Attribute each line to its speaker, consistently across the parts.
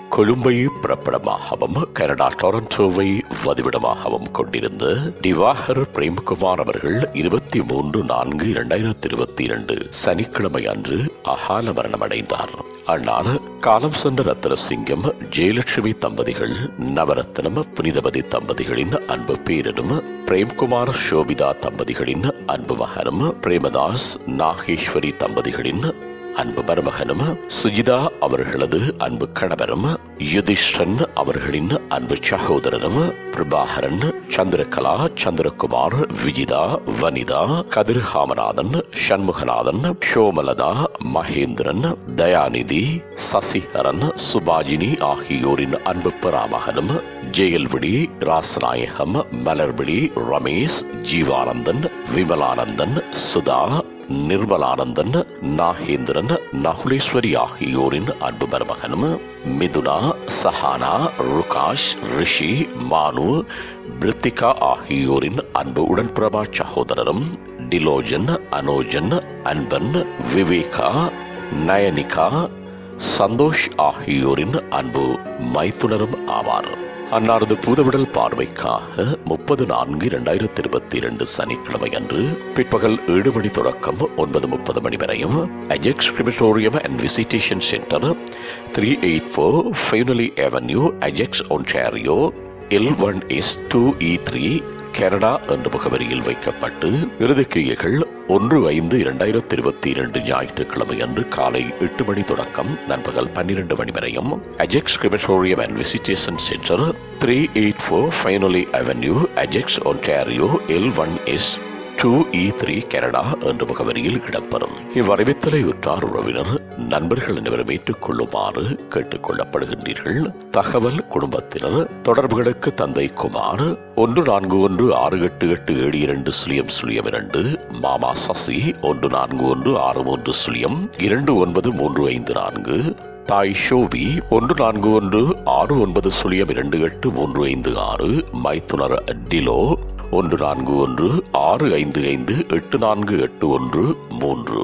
Speaker 1: கொழும்பை பிறப்பிடமாகவும் Canada டொரண்டோவை வதிவிடமாகவும் கொண்டிருந்த திவாகர் பிரேம்குமார் அவர்கள் இருபத்தி மூன்று நான்கு இரண்டாயிரத்தி இருபத்தி இரண்டு சனிக்கிழமை அன்று அகால மரணமடைந்தார் அன்னார் காலம் சென்ற ரத்னசிங்கம் ஜெயலட்சுமி தம்பதிகள் நவரத்னம் புனிதவதி தம்பதிகளின் அன்பு பேரனும் பிரேம்குமார் சோபிதா தம்பதிகளின் அன்பு மகனும் பிரேமதாஸ் நாகேஸ்வரி தம்பதிகளின் அன்பு மருமகனும் சுஜிதா அவர்களது அன்பு கணவரும் யுதிஷ்டன் அவர்களின் அன்பு சகோதரனும் பிரபாகரன் சந்திரகலா சந்திரகுமார் விஜிதா வனிதா கதிர் ஹாமநாதன் சண்முகநாதன் ஷோமலதா மகேந்திரன் தயாநிதி சசிஹரன் சுபாஜினி ஆகியோரின் அன்பு பராமகனும் ஜெயல்விடி ராசநாயகம் மலர்விழி ரமேஷ் ஜீவானந்தன் விமலானந்தன் சுதா நிர்மலானந்தன் நாகேந்திரன் நகுலேஸ்வரி ஆகியோரின் அன்பு மருமகனும் மிதுனா சஹானா ருகாஷ் ரிஷி மானு பிரித்திகா ஆகியோரின் அன்பு உடன்பிரபா சகோதரரும் டிலோஜன் அனோஜன் அன்பன் விவேகா நயனிகா சந்தோஷ் ஆகியோரின் அன்பு மைத்துனரும் ஆவார் அன்னாரது பூதவிடல் பார்வைக்காக முப்பது நான்கு இரண்டாயிரத்தி இருபத்தி இரண்டு சனிக்கிழமை அன்று பிற்பகல் ஏழு மணி தொடக்கம் ஒன்பது முப்பது மணி வரையும் Ajax crematorium and visitation centre three eight four Finley Avenue Ajax Ontario L one S two E three Canada என்ற முகவரியில் வைக்கப்பட்டு இறுதிக்கிரியைகள் ஒன்று ஐந்து இரண்டாயிரத்தி இருபத்தி இரண்டு ஞாயிற்றுக்கிழமை அன்று காலை எட்டு மணி தொடக்கம் நண்பகல் பன்னிரண்டு மணி வரையும் Ajax crematorium and visitation centre three eight four Finley Avenue Ajax Ontario L one S two E three Canada என்ற முகவரியில் இடம்பெறும் இவ்வறிவித்தலை உற்றார் உறவினர் நண்பர்கள் அனைவரும் ஏற்றுக்கொள்ளுமாறு கேட்டுக் கொள்ளப்படுகின்றீர்கள் தகவல் குடும்பத்தினர் தொடர்புகளுக்கு தந்தை குமார் ஒன்று நான்கு ஒன்று ஆறு எட்டு எட்டு ஏழு இரண்டு சுழியம் சுழியம் இரண்டு மாமா சசி ஒன்று நான்கு ஒன்று ஆறு மூன்று சுழியம் இரண்டு ஒன்பது மூன்று ஐந்து நான்கு தாய் ஷோபி ஒன்று நான்கு ஒன்று ஆறு ஒன்பது சுழியம் இரண்டு எட்டு மூன்று ஐந்து ஆறு மைத்துனர் டிலோ ஒன்று நான்கு ஒன்று ஆறு ஐந்து ஐந்து எட்டு நான்கு எட்டு ஒன்று மூன்று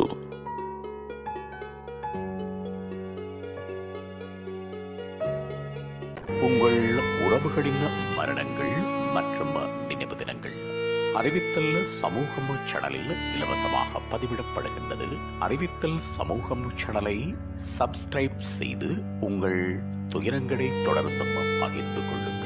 Speaker 1: உங்கள் உறவுகளின் மரணங்கள் மற்றும் நினைவு தினங்கள் அறிவித்தல் சமூகம் சேனலில் இலவசமாக பதிவிடப்படுகின்றது அறிவித்தல் சமூகம் சேனலை சப்ஸ்கிரைப் செய்து உங்கள் துயரங்களை தொடர்ந்தும் பகிர்ந்து கொள்ளுங்கள்